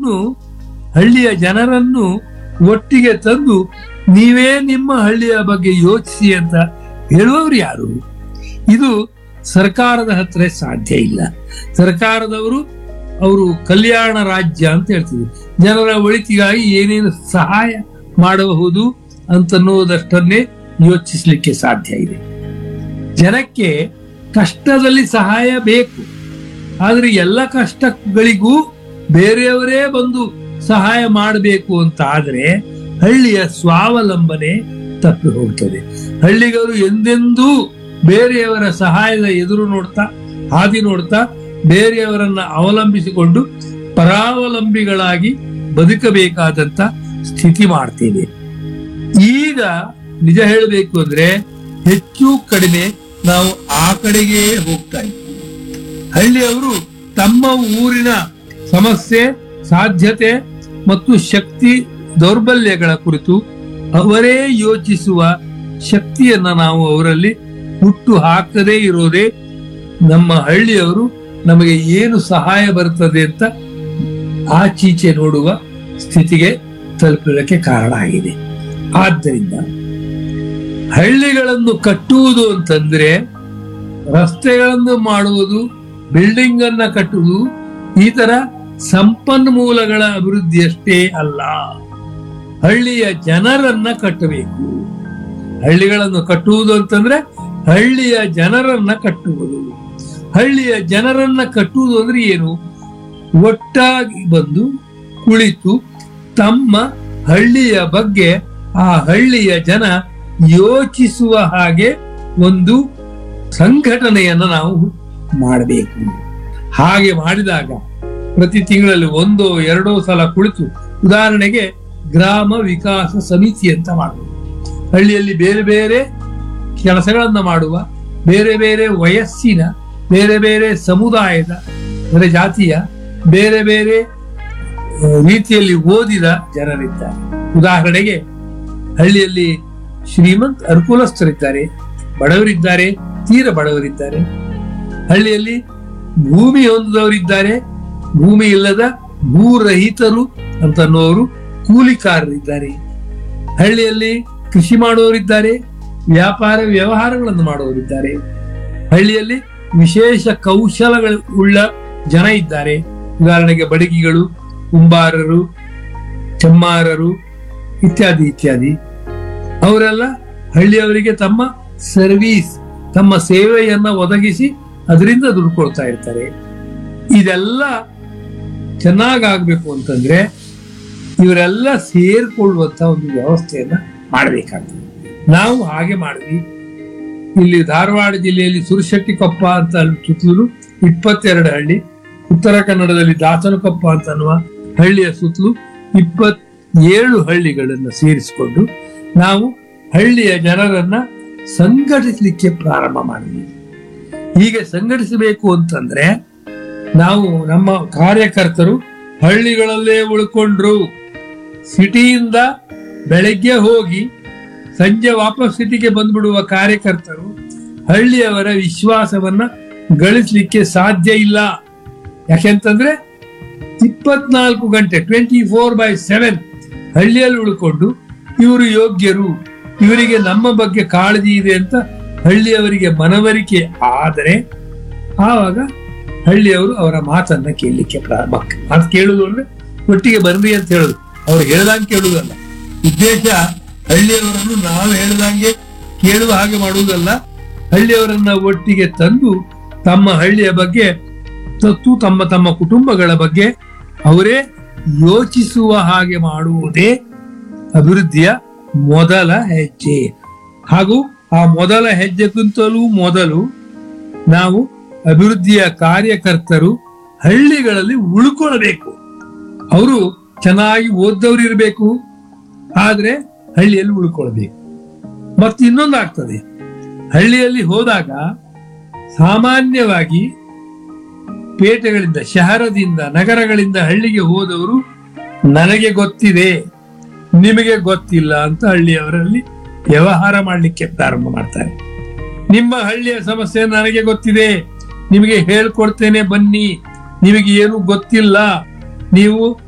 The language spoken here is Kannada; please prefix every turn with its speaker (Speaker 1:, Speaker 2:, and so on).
Speaker 1: ಹಳ್ಳಿಯವರನ್ನು ಹಳ್ಳಿಯ ಜನರನ್ನು ಒಟ್ಟಿಗೆ ತಂದು ನೀವೇ ನಿಮ್ಮ ಹಳ್ಳಿಯ ಬಗ್ಗೆ ಯೋಚಿಸಿ ಅಂತ ಹೇಳುವವರು ಯಾರು ಇದು ಸರ್ಕಾರದ ಹತ್ರ ಸಾಧ್ಯ ಇಲ್ಲ ಸರ್ಕಾರದವರು ಅವರು ಕಲ್ಯಾಣ ರಾಜ್ಯ ಅಂತ ಹೇಳ್ತಿದ್ರು ಜನರ ಒಳಿತಿಗಾಗಿ ಏನೇನು ಸಹಾಯ ಮಾಡಬಹುದು ಅಂತನ್ನುವುದಷ್ಟನ್ನೇ ಯೋಚಿಸಲಿಕ್ಕೆ ಸಾಧ್ಯ ಇದೆ ಜನಕ್ಕೆ ಕಷ್ಟದಲ್ಲಿ ಸಹಾಯ ಬೇಕು ಆದ್ರೆ ಎಲ್ಲ ಕಷ್ಟಗಳಿಗೂ ಬೇರೆಯವರೇ ಬಂದು ಸಹಾಯ ಮಾಡಬೇಕು ಅಂತ ಆದ್ರೆ ಹಳ್ಳಿಯ ಸ್ವಾವಲಂಬನೆ ತಪ್ಪಿ ಹೋಗ್ತದೆ ಹಳ್ಳಿಗರು ಎಂದೆಂದೂ ಬೇರೆಯವರ ಸಹಾಯದ ಎದುರು ನೋಡ್ತಾ ಹಾದಿ ನೋಡ್ತಾ ಬೇರೆಯವರನ್ನ ಅವಲಂಬಿಸಿಕೊಂಡು ಪರಾವಲಂಬಿಗಳಾಗಿ ಬದುಕಬೇಕಾದಂತ ಸ್ಥಿತಿ ಮಾಡ್ತೇವೆ ಈಗ ನಿಜ ಹೇಳಬೇಕು ಅಂದ್ರೆ ಹೆಚ್ಚು ಕಡಿಮೆ ನಾವು ಆ ಕಡೆಗೆ ಹೋಗ್ತಾ ಇದ್ದೀವಿ ಹಳ್ಳಿಯವರು ತಮ್ಮ ಊರಿನ ಸಮಸ್ಯೆ ಸಾಧ್ಯತೆ ಮತ್ತು ಶಕ್ತಿ ದೌರ್ಬಲ್ಯಗಳ ಕುರಿತು ಅವರೇ ಯೋಚಿಸುವ ಶಕ್ತಿಯನ್ನ ನಾವು ಅವರಲ್ಲಿ ಹುಟ್ಟು ಹಾಕದೇ ಇರೋದೇ ನಮ್ಮ ಹಳ್ಳಿಯವರು ನಮಗೆ ಏನು ಸಹಾಯ ಬರ್ತದೆ ಅಂತ ಆಚೀಚೆ ನೋಡುವ ಸ್ಥಿತಿಗೆ ತಲುಪಲಿಕ್ಕೆ ಕಾರಣ ಆಗಿದೆ ಆದ್ದರಿಂದ ಹಳ್ಳಿಗಳನ್ನು ಕಟ್ಟುವುದು ಅಂತಂದ್ರೆ ರಸ್ತೆಗಳನ್ನು ಮಾಡುವುದು ಬಿಲ್ಡಿಂಗ್ ಅನ್ನ ಕಟ್ಟುವುದು ಈ ತರ ಸಂಪನ್ಮೂಲಗಳ ಅಭಿವೃದ್ಧಿಯಷ್ಟೇ ಅಲ್ಲ ಹಳ್ಳಿಯ ಜನರನ್ನ ಕಟ್ಟಬೇಕು ಹಳ್ಳಿಗಳನ್ನು ಕಟ್ಟುವುದು ಅಂತಂದ್ರೆ ಹಳ್ಳಿಯ ಜನರನ್ನ ಕಟ್ಟುವುದು ಹಳ್ಳಿಯ ಜನರನ್ನ ಕಟ್ಟುವುದು ಅಂದ್ರೆ ಏನು ಒಟ್ಟಾಗಿ ಬಂದು ಕುಳಿತು ತಮ್ಮ ಹಳ್ಳಿಯ ಬಗ್ಗೆ ಆ ಹಳ್ಳಿಯ ಜನ ಯೋಚಿಸುವ ಹಾಗೆ ಒಂದು ಸಂಘಟನೆಯನ್ನ ನಾವು ಮಾಡಬೇಕು ಹಾಗೆ ಮಾಡಿದಾಗ ಪ್ರತಿ ತಿಂಗಳಲ್ಲಿ ಒಂದೋ ಎರಡೋ ಸಲ ಕುಳಿತು ಉದಾಹರಣೆಗೆ ಗ್ರಾಮ ವಿಕಾಸ ಸಮಿತಿ ಅಂತ ಮಾಡುವುದು ಹಳ್ಳಿಯಲ್ಲಿ ಬೇರೆ ಬೇರೆ ಕೆಲಸಗಳನ್ನ ಮಾಡುವ ಬೇರೆ ಬೇರೆ ವಯಸ್ಸಿನ ಬೇರೆ ಬೇರೆ ಸಮುದಾಯದ ಬೇರೆ ಜಾತಿಯ ಬೇರೆ ಬೇರೆ ಆ, ರೀತಿಯಲ್ಲಿ ಓದಿದ ಜನರಿದ್ದಾರೆ ಉದಾಹರಣೆಗೆ ಹಳ್ಳಿಯಲ್ಲಿ ಶ್ರೀಮಂತ ಅನುಕೂಲಸ್ಥರಿದ್ದಾರೆ ಬಡವರಿದ್ದಾರೆ ತೀರ ಬಡವರಿದ್ದಾರೆ ಹಳ್ಳಿಯಲ್ಲಿ ಭೂಮಿ ಹೊಂದಿದವರಿದ್ದಾರೆ ಭೂಮಿ ಇಲ್ಲದ ಭೂರಹಿತರು ಅಂತ ಅನ್ನೋರು ಕೂಲಿಕಾರರಿದ್ದಾರೆ ಹಳ್ಳಿಯಲ್ಲಿ ಕೃಷಿ ಮಾಡುವವರಿದ್ದಾರೆ ವ್ಯಾಪಾರ ವ್ಯವಹಾರಗಳನ್ನು ಮಾಡುವವರಿದ್ದಾರೆ ಹಳ್ಳಿಯಲ್ಲಿ ವಿಶೇಷ ಕೌಶಲಗಳು ಉಳ್ಳ ಜನ ಇದ್ದಾರೆ ಉದಾಹರಣೆಗೆ ಬಡಗಿಗಳು ಕುಂಬಾರರು ಚಮ್ಮಾರರು ಇತ್ಯಾದಿ ಇತ್ಯಾದಿ ಅವರೆಲ್ಲ ಹಳ್ಳಿಯವರಿಗೆ ತಮ್ಮ ಸರ್ವೀಸ್ ತಮ್ಮ ಸೇವೆಯನ್ನ ಒದಗಿಸಿ ಅದರಿಂದ ದುಡ್ಕೊಳ್ತಾ ಇರ್ತಾರೆ ಇದೆಲ್ಲ ಚೆನ್ನಾಗಾಗ್ಬೇಕು ಅಂತಂದ್ರೆ ಇವರೆಲ್ಲ ಸೇರ್ಕೊಳ್ಳುವಂತ ಒಂದು ವ್ಯವಸ್ಥೆಯನ್ನ ಮಾಡಬೇಕಾಗ್ತದೆ ನಾವು ಹಾಗೆ ಮಾಡಿದ್ವಿ ಇಲ್ಲಿ ಧಾರವಾಡ ಜಿಲ್ಲೆಯಲ್ಲಿ ಸುರಶೆಟ್ಟಿಕೊಪ್ಪ ಅಂತ ಅಲ್ಲಿ ಸುತ್ತಲೂ ಇಪ್ಪತ್ತೆರಡು ಹಳ್ಳಿ ಉತ್ತರ ಕನ್ನಡದಲ್ಲಿ ದಾಸನಕೊಪ್ಪ ಅಂತ ಅನ್ನುವ ಹಳ್ಳಿಯ ಸುತ್ತಲೂ ಇಪ್ಪತ್ತೇಳು ಹಳ್ಳಿಗಳನ್ನು ಸೇರಿಸಿಕೊಂಡು ನಾವು ಹಳ್ಳಿಯ ಜನರನ್ನ ಸಂಘಟಿಸಲಿಕ್ಕೆ ಪ್ರಾರಂಭ ಮಾಡಿದ್ವಿ ಹೀಗೆ ಸಂಘಟಿಸಬೇಕು ಅಂತಂದ್ರೆ ನಾವು ನಮ್ಮ ಕಾರ್ಯಕರ್ತರು ಹಳ್ಳಿಗಳಲ್ಲೇ ಉಳ್ಕೊಂಡ್ರು ಸಿಟಿಯಿಂದ ಬೆಳಗ್ಗೆ ಹೋಗಿ ಸಂಜೆ ವಾಪಸ್ ಸಿಟಿಗೆ ಬಂದ್ಬಿಡುವ ಕಾರ್ಯಕರ್ತರು ಹಳ್ಳಿಯವರ ವಿಶ್ವಾಸವನ್ನ ಗಳಿಸ್ಲಿಕ್ಕೆ ಸಾಧ್ಯ ಇಲ್ಲ ಯಾಕೆಂತಂದ್ರೆ ಇಪ್ಪತ್ನಾಲ್ಕು ಗಂಟೆ ಟ್ವೆಂಟಿ ಫೋರ್ ಬೈ ಸೆವೆನ್ ಹಳ್ಳಿಯಲ್ಲಿ ಉಳ್ಕೊಂಡು ಇವರು ಯೋಗ್ಯರು ಇವರಿಗೆ ನಮ್ಮ ಬಗ್ಗೆ ಕಾಳಜಿ ಇದೆ ಅಂತ ಹಳ್ಳಿಯವರಿಗೆ ಮನವರಿಕೆ ಆದರೆ ಆವಾಗ ಹಳ್ಳಿಯವರು ಅವರ ಮಾತನ್ನ ಕೇಳಲಿಕ್ಕೆ ಪ್ರಾರಂಭ ಮಾತು ಕೇಳುದು ಅಂದ್ರೆ ಒಟ್ಟಿಗೆ ಬರ್ರಿ ಅಂತ ಹೇಳುದು ಅವ್ರು ಹೇಳ್ದಂಗೆ ಕೇಳುವುದಲ್ಲ ಉದ್ದೇಶ ಹಳ್ಳಿಯವರನ್ನು ನಾವು ಹೇಳ್ದಂಗೆ ಕೇಳುವ ಹಾಗೆ ಮಾಡುವುದಲ್ಲ ಹಳ್ಳಿಯವರನ್ನ ಒಟ್ಟಿಗೆ ತಂದು ತಮ್ಮ ಹಳ್ಳಿಯ ಬಗ್ಗೆ ತತ್ತು ತಮ್ಮ ತಮ್ಮ ಕುಟುಂಬಗಳ ಬಗ್ಗೆ ಅವರೇ ಯೋಚಿಸುವ ಹಾಗೆ ಮಾಡುವುದೇ ಅಭಿವೃದ್ಧಿಯ ಮೊದಲ ಹೆಜ್ಜೆ ಹಾಗೂ ಆ ಮೊದಲ ಹೆಜ್ಜೆಗಿಂತಲೂ ಮೊದಲು ನಾವು ಅಭಿವೃದ್ಧಿಯ ಕಾರ್ಯಕರ್ತರು ಹಳ್ಳಿಗಳಲ್ಲಿ ಉಳ್ಕೊಳ್ಬೇಕು ಅವರು ಚೆನ್ನಾಗಿ ಓದ್ದವ್ರು ಇರಬೇಕು ಆದ್ರೆ ಹಳ್ಳಿಯಲ್ಲಿ ಉಳ್ಕೊಳ್ಬೇಕು ಮತ್ತೆ ಇನ್ನೊಂದು ಆಗ್ತದೆ ಹಳ್ಳಿಯಲ್ಲಿ ಹೋದಾಗ ಸಾಮಾನ್ಯವಾಗಿ ಪೇಟೆಗಳಿಂದ ಶಹರದಿಂದ ನಗರಗಳಿಂದ ಹಳ್ಳಿಗೆ ಹೋದವರು ನನಗೆ ಗೊತ್ತಿದೆ ನಿಮಗೆ ಗೊತ್ತಿಲ್ಲ ಅಂತ ಹಳ್ಳಿಯವರಲ್ಲಿ ವ್ಯವಹಾರ ಮಾಡಲಿಕ್ಕೆ ಪ್ರಾರಂಭ ಮಾಡ್ತಾರೆ ನಿಮ್ಮ ಹಳ್ಳಿಯ ಸಮಸ್ಯೆ ನನಗೆ ಗೊತ್ತಿದೆ ನಿಮಗೆ ಹೇಳ್ಕೊಡ್ತೇನೆ ಬನ್ನಿ ನಿಮಗೆ ಏನು ಗೊತ್ತಿಲ್ಲ ನೀವು